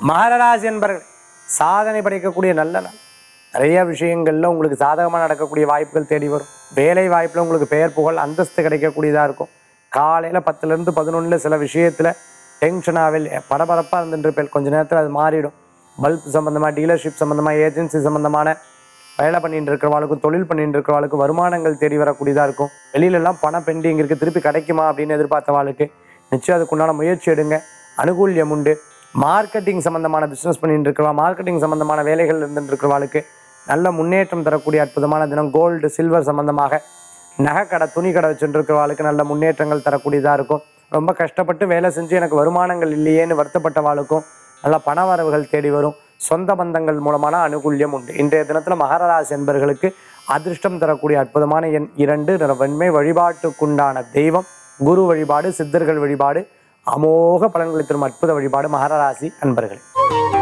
மகராசி என்பர்கள் சாதனை படைக்கக்கூடிய நல்ல நாள் நிறைய விஷயங்கள்ல உங்களுக்கு சாதகமாக நடக்கக்கூடிய வாய்ப்புகள் தேடி வரும் வேலை வாய்ப்பில் உங்களுக்கு பெயர் புகழ் அந்தஸ்து கிடைக்கக்கூடியதாக இருக்கும் காலையில் பத்துலேருந்து பதினொன்றில் சில விஷயத்தில் டென்ஷனாவில் பரபரப்பாக இருந்துட்டு கொஞ்ச நேரத்தில் அது மாறிடும் பல்ப் சம்மந்தமாக டீலர்ஷிப் சம்மந்தமாக ஏஜென்சி சம்மந்தமான வேலை பண்ணிட்டு இருக்கிறவாளுக்கும் தொழில் பண்ணிட்டு இருக்கிறவாளுக்கு வருமானங்கள் தேடி வரக்கூடியதாக இருக்கும் வெளியிலலாம் பணம் பெண்டிங் இருக்குது திருப்பி கிடைக்குமா அப்படின்னு எதிர்பார்த்தவாளுக்கு நிச்சயம் அதுக்குண்டான முயற்சி எடுங்க அனுகூல்யம் உண்டு மார்க்கெட்டிங் சம்மந்தமான பிஸ்னஸ் பண்ணிட்டு இருக்கிறவா மார்க்கெட்டிங் சம்மந்தமான வேலைகள் இருந்துட்டு இருக்கிறவாளுக்கு நல்ல முன்னேற்றம் தரக்கூடிய அற்புதமான தினம் கோல்டு சில்வர் சம்மந்தமாக நகைக்கடை துணி கடை வச்சுட்டு இருக்கிறவாளுக்கு நல்ல முன்னேற்றங்கள் தரக்கூடியதாக இருக்கும் ரொம்ப கஷ்டப்பட்டு வேலை செஞ்சு எனக்கு வருமானங்கள் இல்லையேன்னு வருத்தப்பட்டவாளுக்கும் நல்ல பண வரவுகள் தேடி வரும் சொந்த பந்தங்கள் மூலமான அனுகூல்யம் உண்டு இன்றைய தினத்தில் மகரராசி என்பர்களுக்கு அதிர்ஷ்டம் தரக்கூடிய அற்புதமான எண் இரண்டு நிற வெண்மை வழிபாட்டுக்குண்டான தெய்வம் குரு வழிபாடு சித்தர்கள் வழிபாடு அமோக பலன்களை தரும் அற்புத வழிபாடு மகரராசி அன்பர்களே